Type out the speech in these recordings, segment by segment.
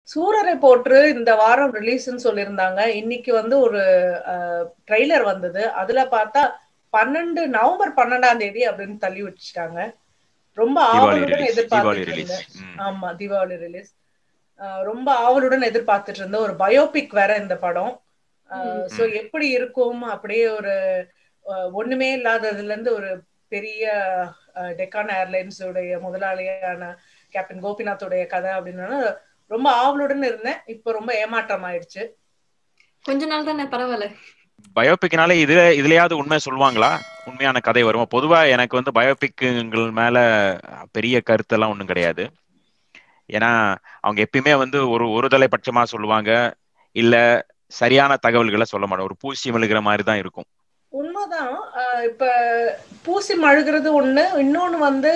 சூரரை போற்று இந்த வாரம் ரிலீஸ்ன்னு சொல்லியிருந்தாங்க இன்னைக்கு வந்து ஒரு ட்ரெய்லர் வந்தது அதுல பார்த்தா பன்னெண்டு நவம்பர் பன்னெண்டாம் தேதி அப்படின்னு தள்ளி வச்சுட்டாங்க ரொம்ப தீபாவளி ஆவலுடன் ரிலீஸ் தீபாவளி எதிர்பார்த்துட்டு ரிலீஸ் இருந்தேன் ஆமா தீபாவளி ரிலீஸ் ரொம்ப ஆவலுடன் எதிர்பார்த்துட்டு இருந்த ஒரு பயோபிக் வேற இந்த படம் சோ ம். எப்படி இருக்கும் அப்படியே ஒரு அஹ், ஒண்ணுமே இல்லாததுல இருந்து ஒரு பெரிய அஹ், டெக்கான் ஏர்லைன்ஸ் உடைய முதலாளியான கேப்டன் கோபிநாத்தோடைய கதை அப்படின்னா ரொம்ப ஆவலுடன் இருந்தேன் இப்போ ரொம்ப ஏமாற்றம் ஆயிடுச்சு கொஞ்ச நாள் தானே பரவாயில்ல பயோபிக்னால இதுல இதுலயாவது உண்மை சொல்லுவாங்களா உண்மையான கதை வருமா பொதுவா எனக்கு வந்து பயோபிக்குங்கள் மேல பெரிய கருத்தெல்லாம் ஒண்ணும் கிடையாது ஏன்னா அவங்க எப்பயுமே வந்து ஒரு ஒரு தலைப்பட்சமா சொல்லுவாங்க இல்ல சரியான தகவல்களை சொல்ல மாட்டாங்க ஒரு பூசி மெழுகிற மாதிரி தான் இருக்கும் உண்மைதான் அஹ், இப்ப பூசி மழுகிறது ஒண்ணு இன்னொன்னு வந்து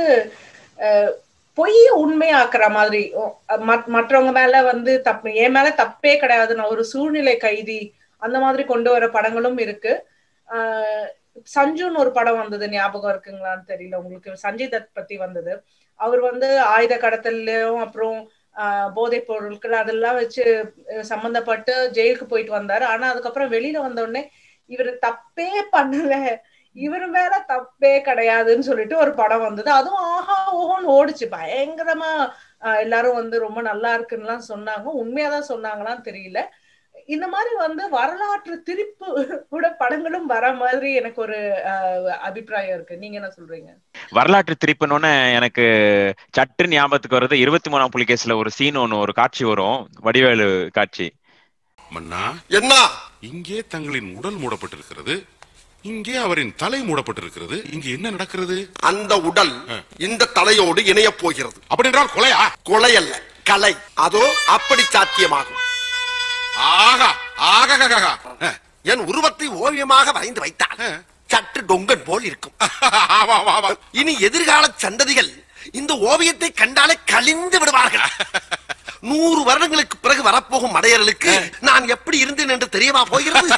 அஹ், பொய்ய உண்மையாக்குற மாதிரி ஓ, மத்- மற்றவங்க மேல வந்து தப்பு என் மேல தப்பே கிடையாது நான் ஒரு சூழ்நிலை கைதி அந்த மாதிரி கொண்டு வர படங்களும் இருக்கு அஹ், சஞ்சுன்னு ஒரு படம் வந்தது ஞாபகம் இருக்குங்களான்னு தெரியல உங்களுக்கு சஞ்சய் தத் பத்தி வந்தது அவர் வந்து ஆயுத கடத்தல்லையும் அப்புறம் ஆஹ் போதைப் பொருட்கள் அதெல்லாம் வச்சு அஹ் சம்பந்தப்பட்டு ஜெயிலுக்கு போயிட்டு வந்தாரு ஆனா அதுக்கப்புறம் வெளியில வந்த உடனே இவர் தப்பே பண்ணல இவர் மேல தப்பே கிடையாதுன்னு சொல்லிட்டு ஒரு படம் வந்தது அதுவும் ஆஹா ஓஹோன்னு ஓடுச்சு பயங்கரமா ஆஹ் எல்லாரும் வந்து ரொம்ப நல்லா இருக்குன்னுலாம் சொன்னாங்க உண்மையாதான் சொன்னாங்களான்னு தெரியல இந்த மாதிரி வந்து வரலாற்று திருப்பு கூட படங்களும் வர மாதிரி எனக்கு ஒரு ஆஹ் அபிப்பிராயம் இருக்கு நீங்க என்ன சொல்றீங்க வரலாற்று திருப்பினோன்னு எனக்கு சற்று ஞாபகத்துக்கு வருது இருபத்தி மூணாம் புலிகேஸ்ல ஒரு சீன் ஒன்று ஒரு காட்சி வரும் வடிவேலு காட்சி மன்னா என்ன இங்கே தங்களின் உடல் மூடப்பட்டிருக்கிறது இங்கே அவரின் தலை மூடப்பட்டிருக்கிறது இங்கே என்ன நடக்கிறது அந்த உடல் இந்த தலையோடு இணையப் போகிறது அப்படி என்றால் கொலையா கொலை அல்ல கலை அதோ அப்படி சாத்தியமாகும் ஆகா ஆகா என் உருவத்தை ஓவியமாக வரைந்து வைத்தால் சற்று டொங்கன் போல் இருக்கும் ஆமா ஆமா ஆமா இனி எதிர்கால சந்ததிகள் இந்த ஓவியத்தை கண்டாலே கலிந்து விடுவார்கள் நூறு வருடங்களுக்கு பிறகு வரப்போகும் மடையர்களுக்கு நான் எப்படி இருந்தேன் என்று தெரியவா போகிறது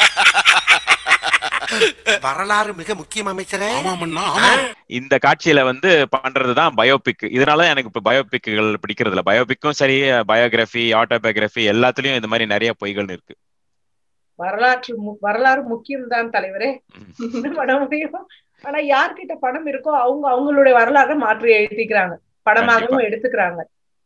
வரலாறு மிக முக்கியம் அமைச்சரே ஆமா மன்னா ஆமா இந்த காட்சியில வந்து பண்றதுதான் பயோபிக் இதனால எனக்கு இப்ப பயோபிக்குகள் பிடிக்கிறது இல்ல பயோபிக்கும் சரி பயோகிராஃபி ஆட்டோபயோகிராஃபி எல்லாத்துலயும் இந்த மாதிரி நிறைய பொய்கள் இருக்கு வரலாற்று மு- வரலாறு முக்கியம் தான் தலைவரே என்ன பண்ண முடியும் ஆனா யார்கிட்ட பணம் இருக்கோ அவங்க அவங்களுடைய வரலாறை மாற்றி எழுதிக்கிறாங்க படமாகவும் எடுத்துக்கிறாங்க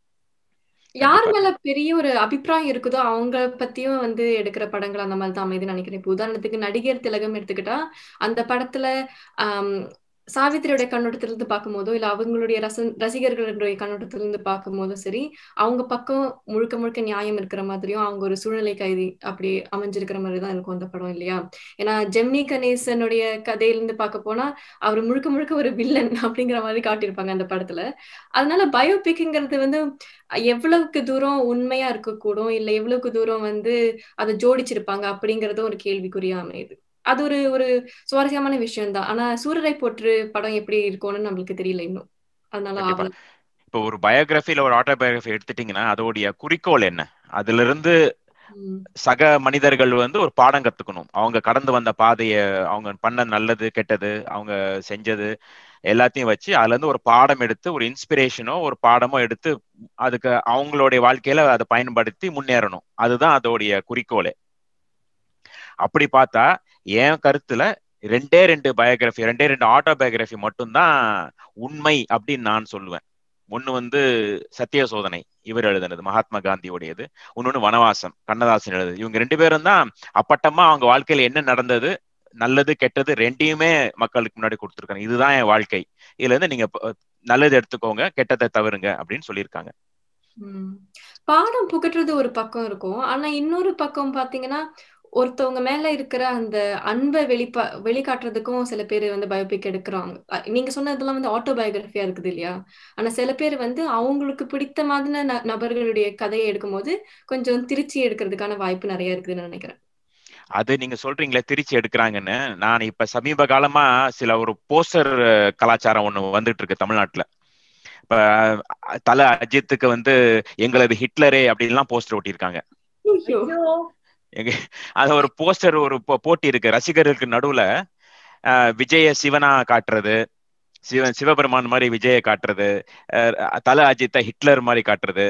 யார் மேல பெரிய ஒரு அபிப்பிராயம் இருக்குதோ அவங்க பத்தியும் வந்து எடுக்கிற படங்கள் அந்த மாதிரி தான் அமைதுன்னு நினைக்கிறேன் இப்போ உதாரணத்துக்கு நடிகர் திலகம் எடுத்துக்கிட்டா அந்த படத்துல ஆம், சாவித்திரியோட கண்ணோட்டத்திலிருந்து பார்க்கும்போதோ இல்ல அவங்களுடைய ரச ரசிகர்களுடைய கண்ணோட்டத்திலிருந்து பார்க்கும்போதோ சரி அவங்க பக்கம் முழுக்க முழுக்க நியாயம் இருக்கிற மாதிரியும் அவங்க ஒரு சூழ்நிலை கைதி அப்படி அமைஞ்சிருக்கிற மாதிரி தான் இருக்கும் அந்த படம் இல்லையா ஏன்னா ஜெமினி கணேசனுடைய கதையிலிருந்து பார்க்க போனா அவர் முழுக்க முழுக்க ஒரு வில்லன் அப்படிங்கிற மாதிரி காட்டியிருப்பாங்க அந்த படத்துல அதனால பயோபிக்ங்கிறது வந்து எவ்வளவுக்கு தூரம் உண்மையா இருக்கக்கூடும் இல்ல எவ்வளவுக்கு தூரம் வந்து அதை ஜோடிச்சிருப்பாங்க அப்படிங்கறதும் ஒரு கேள்விக்குறியா அமையுது அது ஒரு ஒரு சுவாரஸ்யமான விஷயம் தான் ஆனா சூரரை போற்று படம் எப்படி இருக்கும்னு நம்மளுக்கு தெரியல இன்னும் அதனால கண்டிப்பா. ஆவல் இப்போ ஒரு பயோகிராஃபி இல்ல ஒரு ஆட்டோபயோகிராஃபி எடுத்துட்டீங்கன்னா அதோடைய குறிக்கோள் என்ன அதுல இருந்து உம் சக மனிதர்கள் வந்து ஒரு பாடம் கத்துக்கணும் அவங்க கடந்து வந்த பாதைய அவங்க பண்ண நல்லது கெட்டது அவங்க செஞ்சது எல்லாத்தையும் வச்சு அதுல இருந்து ஒரு பாடம் எடுத்து ஒரு இன்ஸ்பிரேஷனோ ஒரு பாடமோ எடுத்து அதுக்கு அவங்களுடைய வாழ்க்கையில அதை பயன்படுத்தி முன்னேறணும் அதுதான் அதோடைய குறிக்கோளே அப்படி பார்த்தா என் கருத்துல ரெண்டே ரெண்டு பயோகிராஃபி ரெண்டே ரெண்டு ஆட்டோபயோகிராஃபி மட்டும்தான் உண்மை அப்படின்னு நான் சொல்லுவேன் ஒண்ணு வந்து சத்திய சோதனை இவர் எழுதுனது மகாத்மா காந்தியோடையது இன்னொன்னு வனவாசம் கண்ணதாசன் எழுதுது இவங்க ரெண்டு பேரும் தான் அப்பட்டமா அவங்க வாழ்க்கையில என்ன நடந்தது நல்லது கெட்டது ரெண்டையுமே மக்களுக்கு முன்னாடி கொடுத்துருக்காங்க இதுதான் என் வாழ்க்கை இதுல இருந்து நீங்க ப- நல்லது எடுத்துக்கோங்க கெட்டதை தவிருங்க அப்படின்னு சொல்லியிருக்காங்க உம் பாடம் புகட்டுறது ஒரு பக்கம் இருக்கும் ஆனா இன்னொரு பக்கம் பாத்தீங்கன்னா ஒருத்தவங்க மேல இருக்கிற அந்த அன்பை வெளிப்பா வெளிக்காட்டுறதுக்கும் சில பேர் வந்து பயோபிக் எடுக்கிறாங்க அஹ் நீங்க சொன்னதெல்லாம் வந்து ஆட்டோபயோகிராஃபியா இருக்குது இல்லையா ஆனா சில பேர் வந்து அவங்களுக்கு பிடித்த மாதிரி ந- நபர்களுடைய கதையை எடுக்கும்போது கொஞ்சம் திருச்சி எடுக்கிறதுக்கான வாய்ப்பு நிறைய இருக்குதுன்னு நினைக்கிறேன் அது நீங்க சொல்றீங்களே திருச்சி எடுக்கிறாங்கன்னு நான் இப்ப சமீப காலமா சில ஒரு போஸ்டர் கலாச்சாரம் ஒண்ணு வந்துட்டு இருக்கு தமிழ்நாட்டுல இப்ப அஹ், தல அஜித்துக்கு வந்து எங்களது ஹிட்லரே அப்படின்லாம் போஸ்டர் ஒட்டியிருக்காங்க ஐயோ. ஐயோ எங்க அது ஒரு போஸ்டர் ஒரு போ- போட்டி இருக்கு ரசிகர்களுக்கு நடுவுல அஹ், விஜய சிவனா காட்டுறது சிவன் சிவபெருமான் மாதிரி விஜய காட்டுறது அஹ், தல அஜித்தை ஹிட்லர் மாதிரி காட்டுறது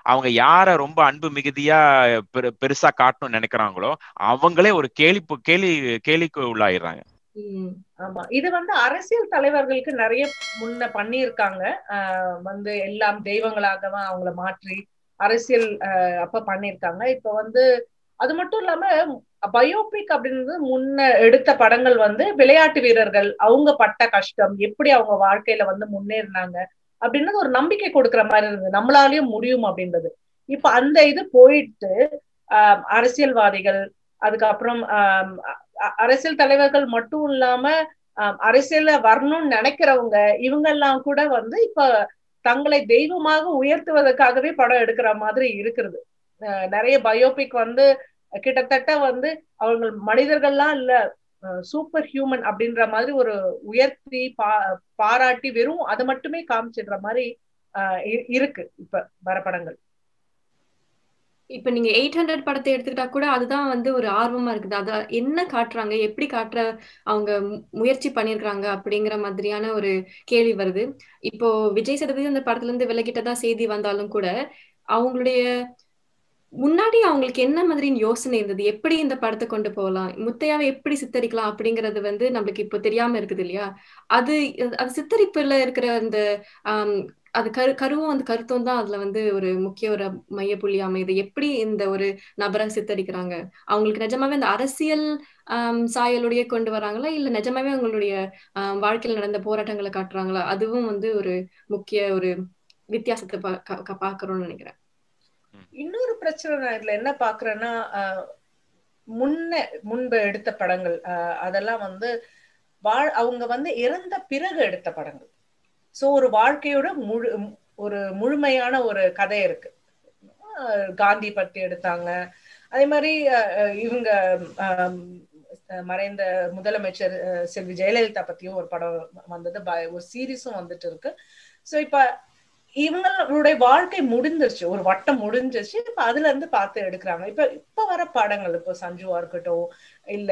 அவங்க யார ரொம்ப அன்பு மிகுதியா பெரு பெருசா காட்டணும்னு நினைக்கிறாங்களோ அவங்களே ஒரு கேலி கேலி கேலிக்கு உள்ளாயிடுறாங்க ம். ஆமா இது வந்து அரசியல் தலைவர்களுக்கு நிறைய முன்ன பண்ணியிருக்காங்க ஆஹ் வந்து எல்லாம் தெய்வங்களாகவா அவங்கள மாற்றி அரசியல் ஆஹ் அப்ப பண்ணியிருக்காங்க இப்ப வந்து அது மட்டும் இல்லாம பயோபிக் அப்படின்றது முன்ன எடுத்த படங்கள் வந்து விளையாட்டு வீரர்கள் அவங்க பட்ட கஷ்டம் எப்படி அவங்க வாழ்க்கையில வந்து முன்னேறினாங்க அப்படின்றது ஒரு நம்பிக்கை கொடுக்கிற மாதிரி இருந்தது நம்மளாலயும் முடியும் அப்படின்றது இப்ப அந்த இது போயிட்டு ஆஹ் அரசியல்வாதிகள் அதுக்கப்புறம் ஆஹ் அ- அரசியல் தலைவர்கள் மட்டும் இல்லாம ஆஹ் அரசியல்ல வரணும்னு நினைக்கிறவங்க இவங்க எல்லாம் கூட வந்து இப்ப தங்களை தெய்வமாக உயர்த்துவதற்காகவே படம் எடுக்கிற மாதிரி இருக்கிறது அஹ் நிறைய பயோபிக் வந்து கிட்டத்தட்ட வந்து அவங்க மனிதர்கள்லாம் இல்ல சூப்பர் ஹியூமன் அப்படின்ற மாதிரி ஒரு உயர்த்தி பா பாராட்டி வெறும் அதை மட்டுமே காமிச்சிடுற மாதிரி ஆஹ் இ- இருக்கு இப்ப வர படங்கள் இப்ப நீங்க எயிட் ஹண்ட்ரட் படத்தை எடுத்துக்கிட்டா கூட அதுதான் வந்து ஒரு ஆர்வமா இருக்குது அத என்ன காட்டுறாங்க எப்படி காட்டுற அவங்க மு- முயற்சி பண்ணிருக்காங்க அப்படிங்கிற மாதிரியான ஒரு கேள்வி வருது இப்போ விஜய் சேதுபதி அந்த படத்துல இருந்து விலகிட்டதா செய்தி வந்தாலும் கூட அவங்களுடைய முன்னாடி அவங்களுக்கு என்ன மாதிரி யோசனை இருந்தது எப்படி இந்த படத்தை கொண்டு போகலாம் முத்தையாவை எப்படி சித்தரிக்கலாம் அப்படிங்கிறது வந்து நம்மளுக்கு இப்போ தெரியாம இருக்குது இல்லையா அது அது சித்தரிப்புல இருக்கிற அந்த ஆம், அது கரு கருவும் அந்த கருத்தும் தான் அதுல வந்து ஒரு முக்கிய ஒரு மையப்புள்ளி அமையுது எப்படி இந்த ஒரு நபரை சித்தரிக்கிறாங்க அவங்களுக்கு நிஜமாவே அந்த அரசியல் ஆம், சாயலுடைய கொண்டு வராங்களா இல்ல நிஜமாவே அவங்களுடைய ஆம், வாழ்க்கையில நடந்த போராட்டங்களை காட்டுறாங்களா அதுவும் வந்து ஒரு முக்கிய ஒரு வித்தியாசத்தை பா- கா- கா- பாக்குறோம்னு நினைக்கிறேன் இன்னொரு பிரச்சனை நான் இதுல என்ன பாக்குறேன்னா ஆஹ் முன்ன முன்பு எடுத்த படங்கள் ஆஹ் அதெல்லாம் வந்து வாழ் அவங்க வந்து இறந்த பிறகு எடுத்த படங்கள் சோ ஒரு வாழ்க்கையோட முழு ஒரு முழுமையான ஒரு கதை இருக்கு ஆஹ் காந்தி பத்தி எடுத்தாங்க அதே மாதிரி ஆஹ் இவங்க ஆஹ் மறைந்த முதலமைச்சர் ஆஹ் செல்வி ஜெயலலிதா பத்தியும் ஒரு படம் வந்தது ப- ஒரு சீரீஸும் வந்துட்டு இருக்கு சோ இப்ப இவங்களுடைய வாழ்க்கை முடிஞ்சிருச்சு ஒரு வட்டம் முடிஞ்சிருச்சு இப்ப அதுல இருந்து பார்த்து எடுக்கிறாங்க இப்ப இப்ப வர படங்கள் இப்போ சஞ்சுவா இருக்கட்டும் இல்ல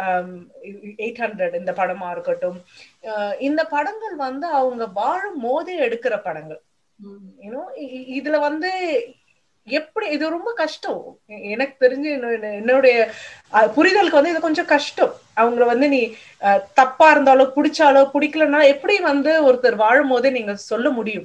எயிட் ஹண்ட்ரட் இந்த படமா இருக்கட்டும் அஹ் இந்த படங்கள் வந்து அவங்க வாழும் போதே எடுக்கிற படங்கள் யூனோ இதுல வந்து எப்படி இது ரொம்ப கஷ்டம் எ- எனக்கு தெரிஞ்சு என்ன- என்ன- என்னுடைய அஹ், புரிதலுக்கு வந்து இது கொஞ்சம் கஷ்டம் அவங்கள வந்து நீ அஹ், தப்பா இருந்தாலோ பிடிச்சாலோ பிடிக்கலன்னா எப்படி வந்து ஒருத்தர் வாழும் போதே நீங்க சொல்ல முடியும்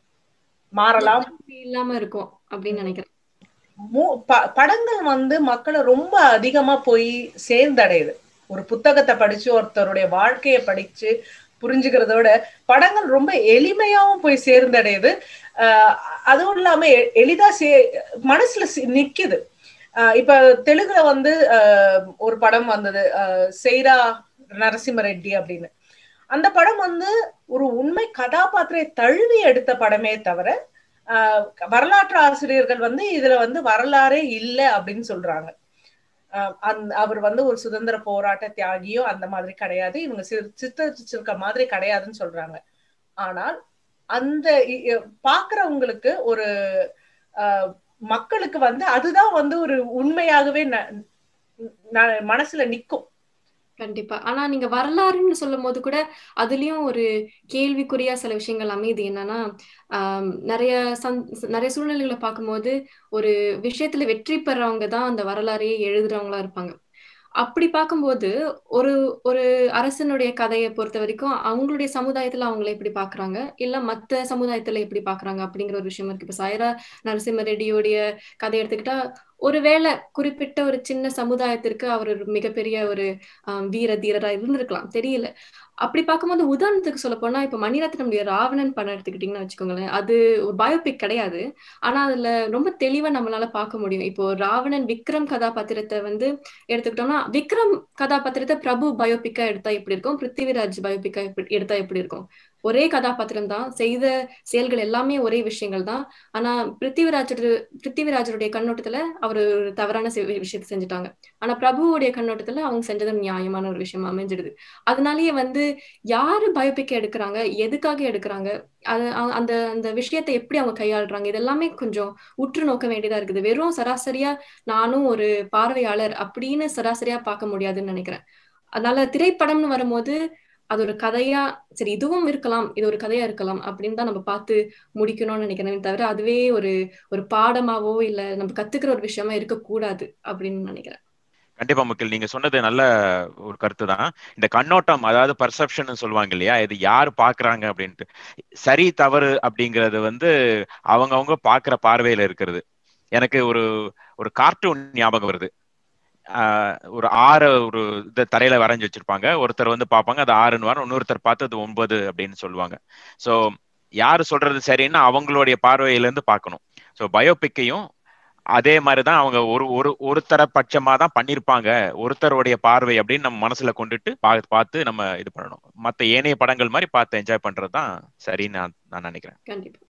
மாறலாம் இல்லாம இருக்கும் அப்படின்னு நினைக்கிறேன் மு- ப- படங்கள் வந்து மக்களை ரொம்ப அதிகமா போய் சேர்ந்தடையுது ஒரு புத்தகத்தை படிச்சு ஒருத்தருடைய வாழ்க்கையை படிச்சு புரிஞ்சுக்கிறதோட படங்கள் ரொம்ப எளிமையாவும் போய் சேர்ந்தடையுது ஆஹ் அதுவும் இல்லாம எ- எளிதா சே மனசுல சி- நிக்குது ஆஹ் இப்ப தெலுங்குல வந்து ஆஹ் ஒரு படம் வந்தது ஆஹ் செய்ரா நரசிம்ம ரெட்டி அப்படின்னு அந்த படம் வந்து ஒரு உண்மை கதாபாத்திரை தழுவி எடுத்த படமே தவிர ஆஹ் வரலாற்று ஆசிரியர்கள் வந்து இதுல வந்து வரலாறே இல்லை அப்படின்னு சொல்றாங்க ஆஹ் அந்த அவர் வந்து ஒரு சுதந்திர போராட்ட தியாகியோ அந்த மாதிரி கிடையாது இவங்க சி- சித்தரிச்சிருக்க மாதிரி கிடையாதுன்னு சொல்றாங்க ஆனால் அந்த இ- இ- பாக்குறவங்களுக்கு ஒரு ஆஹ் மக்களுக்கு வந்து அதுதான் வந்து ஒரு உண்மையாகவே ந- ந- மனசுல நிக்கும் கண்டிப்பா ஆனா நீங்க வரலாறுன்னு சொல்லும் போது கூட அதுலயும் ஒரு கேள்விக்குறியா சில விஷயங்கள் அமையுது என்னன்னா ஆம், நிறைய சந் நிறைய சூழ்நிலைகளை பார்க்கும்போது ஒரு விஷயத்துல வெற்றி பெறவங்க தான் அந்த வரலாறையே எழுதுறவங்களா இருப்பாங்க அப்படி பார்க்கும்போது ஒரு ஒரு அரசனுடைய கதையை பொறுத்த வரைக்கும் அவங்களுடைய சமுதாயத்துல அவங்கள எப்படி பாக்குறாங்க இல்ல மத்த சமுதாயத்துல எப்படி பாக்குறாங்க அப்படிங்கிற ஒரு விஷயம் இருக்கு இப்ப சாயரா நரசிம்ம ரெட்டியோடைய கதை எடுத்துக்கிட்டா ஒருவேளை குறிப்பிட்ட ஒரு சின்ன சமுதாயத்திற்கு அவர் ஒரு மிகப்பெரிய ஒரு ஆஹ் வீர தீரரா இருந்திருக்கலாம் தெரியல அப்படி பார்க்கும்போது உதாரணத்துக்கு சொல்ல போனா இப்ப மணிரத்னமுடைய ராவணன் படம் எடுத்துக்கிட்டீங்கன்னு வச்சுக்கோங்களேன் அது ஒரு பயோபிக் கிடையாது ஆனா அதுல ரொம்ப தெளிவா நம்மளால பார்க்க முடியும் இப்போ ராவணன் விக்ரம் கதாபாத்திரத்தை வந்து எடுத்துக்கிட்டோம்னா விக்ரம் கதாபாத்திரத்தை பிரபு பயோபிக்கா எடுத்தா எப்படி இருக்கும் பிருத்திவிராஜ் பயோபிக்கா எப்படி எடுத்தா எப்படி இருக்கும் ஒரே கதாபாத்திரம் தான் செய்த செயல்கள் எல்லாமே ஒரே விஷயங்கள் தான் ஆனா பிருத்திவிராஜர் பிருத்திவிராஜருடைய கண்ணோட்டத்துல அவர் ஒரு தவறான செ- விஷயத்தை செஞ்சுட்டாங்க ஆனா பிரபுவுடைய கண்ணோட்டத்துல அவங்க செஞ்சது நியாயமான ஒரு விஷயமா அமைஞ்சிடுது அதனாலயே வந்து யாரு பயோபிக் எடுக்கிறாங்க எதுக்காக எடுக்கிறாங்க அது அ- அந்த அந்த விஷயத்தை எப்படி அவங்க கையாளுறாங்க இதெல்லாமே கொஞ்சம் உற்று நோக்க வேண்டியதா இருக்குது வெறும் சராசரியா நானும் ஒரு பார்வையாளர் அப்படின்னு சராசரியா பார்க்க முடியாதுன்னு நினைக்கிறேன் அதனால திரைப்படம்னு வரும்போது அது ஒரு கதையா சரி இதுவும் இருக்கலாம் இது ஒரு கதையா இருக்கலாம் அப்படின்னு தான் நம்ம பார்த்து முடிக்கணும்னு நினைக்கிறேன் தவிர அதுவே ஒரு ஒரு பாடமாவோ இல்ல நம்ம கத்துக்கிற ஒரு விஷயமா இருக்கக்கூடாது அப்படின்னு நினைக்கிறேன் கண்டிப்பா முக்கில் நீங்க சொன்னது நல்ல ஒரு கருத்து தான் இந்த கண்ணோட்டம் அதாவது பர்செப்ஷன் சொல்லுவாங்க இல்லையா இது யார் பாக்குறாங்க அப்படின்ட்டு சரி தவறு அப்படிங்கிறது வந்து அவங்கவுங்க பாக்குற பார்வையில இருக்கிறது எனக்கு ஒரு ஒரு கார்ட்டூன் ஞாபகம் வருது ஆஹ் ஒரு ஆறு ஒரு இந்த தரையில வரைஞ்சு வச்சிருப்பாங்க ஒருத்தர் வந்து பார்ப்பாங்க அது ஆறுன்னு வரும் இன்னொருத்தர் பார்த்து அது ஒன்பது அப்படின்னு சொல்லுவாங்க ஸோ யாரு சொல்றது சரின்னு அவங்களுடைய பார்வையில இருந்து பார்க்கணும் ஸோ பயோபிக்கையும் அதே மாதிரிதான் அவங்க ஒரு ஒரு ஒருத்தர பட்சமா தான் பண்ணிருப்பாங்க ஒருத்தருடைய பார்வை அப்படின்னு நம்ம மனசுல கொண்டுட்டு பா பார்த்து நம்ம இது பண்ணணும் மத்த ஏனைய படங்கள் மாதிரி பார்த்து என்ஜாய் பண்றது தான் சரின்னு நான் நான் நினைக்கிறேன் கண்டிப்பா